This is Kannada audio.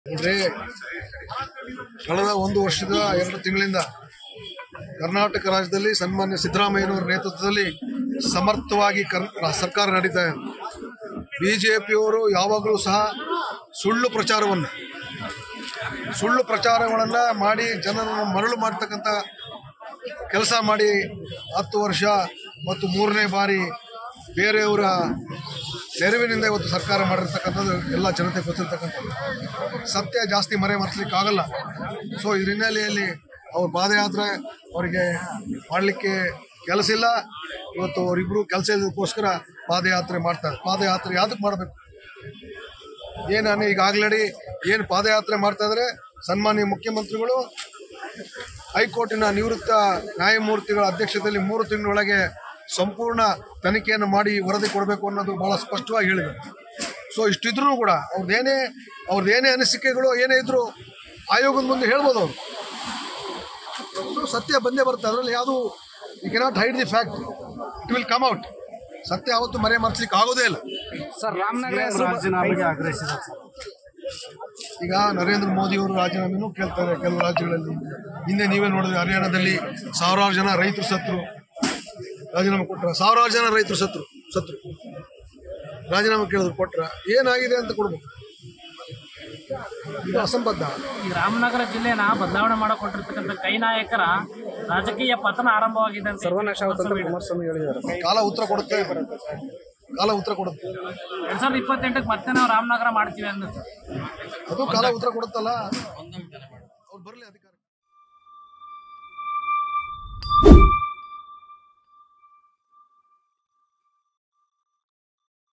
ಅಂದ್ರೆ ಕಳೆದ ಒಂದು ವರ್ಷದ ಎರಡು ತಿಂಗಳಿಂದ ಕರ್ನಾಟಕ ರಾಜ್ಯದಲ್ಲಿ ಸನ್ಮಾನ್ಯ ಸಿದ್ದರಾಮಯ್ಯನವರ ನೇತೃತ್ವದಲ್ಲಿ ಸಮರ್ಥವಾಗಿ ಕರ್ ಸರ್ಕಾರ ನಡೀತಾ ಇದೆ ಬಿಜೆಪಿಯವರು ಯಾವಾಗಲೂ ಸಹ ಸುಳ್ಳು ಪ್ರಚಾರವನ್ನು ಸುಳ್ಳು ಪ್ರಚಾರಗಳನ್ನು ಮಾಡಿ ಜನರನ್ನು ಮರಳು ಮಾಡ್ತಕ್ಕಂಥ ಕೆಲಸ ಮಾಡಿ ಹತ್ತು ವರ್ಷ ಮತ್ತು ಮೂರನೇ ಬಾರಿ ಬೇರೆಯವರ ನೆರವಿನಿಂದ ಇವತ್ತು ಸರ್ಕಾರ ಮಾಡಿರ್ತಕ್ಕಂಥದ್ದು ಎಲ್ಲ ಜನತೆ ಗೊತ್ತಿರ್ತಕ್ಕಂಥದ್ದು ಸತ್ಯ ಜಾಸ್ತಿ ಮರೆ ಮರೆಸ್ಲಿಕ್ಕೆ ಆಗಲ್ಲ ಸೊ ಇದ್ರ ಹಿನ್ನೆಲೆಯಲ್ಲಿ ಅವ್ರ ಪಾದಯಾತ್ರೆ ಅವರಿಗೆ ಮಾಡಲಿಕ್ಕೆ ಕೆಲಸ ಇಲ್ಲ ಇವತ್ತು ಅವರಿಬ್ಬರು ಕೆಲಸ ಇಲ್ಲದಕ್ಕೋಸ್ಕರ ಪಾದಯಾತ್ರೆ ಮಾಡ್ತಾರೆ ಪಾದಯಾತ್ರೆ ಯಾವ್ದಕ್ಕೆ ಮಾಡಬೇಕು ಏನು ಈಗಾಗಲೇ ಏನು ಪಾದಯಾತ್ರೆ ಮಾಡ್ತಾ ಇದ್ದಾರೆ ಸನ್ಮಾನ್ಯ ಮುಖ್ಯಮಂತ್ರಿಗಳು ಹೈಕೋರ್ಟಿನ ನಿವೃತ್ತ ನ್ಯಾಯಮೂರ್ತಿಗಳ ಅಧ್ಯಕ್ಷತೆಯಲ್ಲಿ ಮೂರು ತಿಂಗಳೊಳಗೆ ಸಂಪೂರ್ಣ ತನಿಖೆಯನ್ನು ಮಾಡಿ ವರದಿ ಕೊಡಬೇಕು ಅನ್ನೋದು ಬಹಳ ಸ್ಪಷ್ಟವಾಗಿ ಹೇಳಿದರು ಸೊ ಇಷ್ಟಿದ್ರೂ ಕೂಡ ಅವ್ರದ್ದೇನೇ ಅವ್ರದ್ದೇನೇ ಅನಿಸಿಕೆಗಳು ಏನೇ ಇದ್ರೂ ಆಯೋಗದ ಮುಂದೆ ಹೇಳ್ಬೋದು ಅವರು ಸೊ ಸತ್ಯ ಬಂದೇ ಬರುತ್ತೆ ಅದರಲ್ಲಿ ಯಾವುದು you cannot hide the fact it will come out ಸತ್ಯ ಯಾವತ್ತು ಮರೆ ಮರೆಸ್ಲಿಕ್ಕೆ ಆಗೋದೇ ಇಲ್ಲ ಸರ್ ರಾಮನಗರ ಹೆಸರು ರಾಜೀನಾಮೆಗೆ ಆಗ್ರಹಿಸಿದ್ದಾರೆ ಸರ್. ಈಗ ನರೇಂದ್ರ ಮೋದಿ ಅವರು ರಾಜೀನಾಮೆನೂ ಕೇಳ್ತಾರೆ ಕೆಲವು ರಾಜ್ಯಗಳಲ್ಲಿ ಹಿಂದೆ ನೀವೇ ನೋಡಿದ್ರೆ ಹರಿಯಾಣದಲ್ಲಿ ಸಾವಿರಾರು ಜನ ರೈತರು ಸತ್ರು ರಾಜೀನಾಮೆ ಕೊಟ್ರ ಸಾವಿರಾರು ಜನ ರೈತರು ಸತ್ರು ಸತ್ರು ರಾಜೀನಾಮೆ ಕೇಳಿದ್ರು ಕೊಟ್ರ ಏನಾಗಿದೆ ಅಂತ ಕೊಡ್ಬೇಕು ಇದು ಅಸಂಬದ್ಧ ಈ ರಾಮನಗರ ಜಿಲ್ಲೆನ ಬದಲಾವಣೆ ಮಾಡಿಕೊಟ್ಟಿರ್ತಕ್ಕಂಥ ಕೈ ನಾಯಕರ ರಾಜಕೀಯ ಪತನ ಆರಂಭವಾಗಿದೆ ಅಂತ ಕುಮಾರಸ್ವಾಮಿ ಹೇಳಿದ್ದಾರೆ ಕಾಲ ಉತ್ತರ ಕೊಡುತ್ತೆ ಕಾಲ ಉತ್ತರ ಕೊಡುತ್ತೆ ಎರಡ್ ಸಾವಿರದ ಇಪ್ಪತ್ತೆಂಟಕ್ಕೆ ಮತ್ತೆ ನಾವು ರಾಮನಗರ ಮಾಡ್ತೀವಿ ಅಂದ್ರೆ ಅದು ಕಾಲ ಉತ್ತರ ಕೊಡುತ್ತಲ್ಲ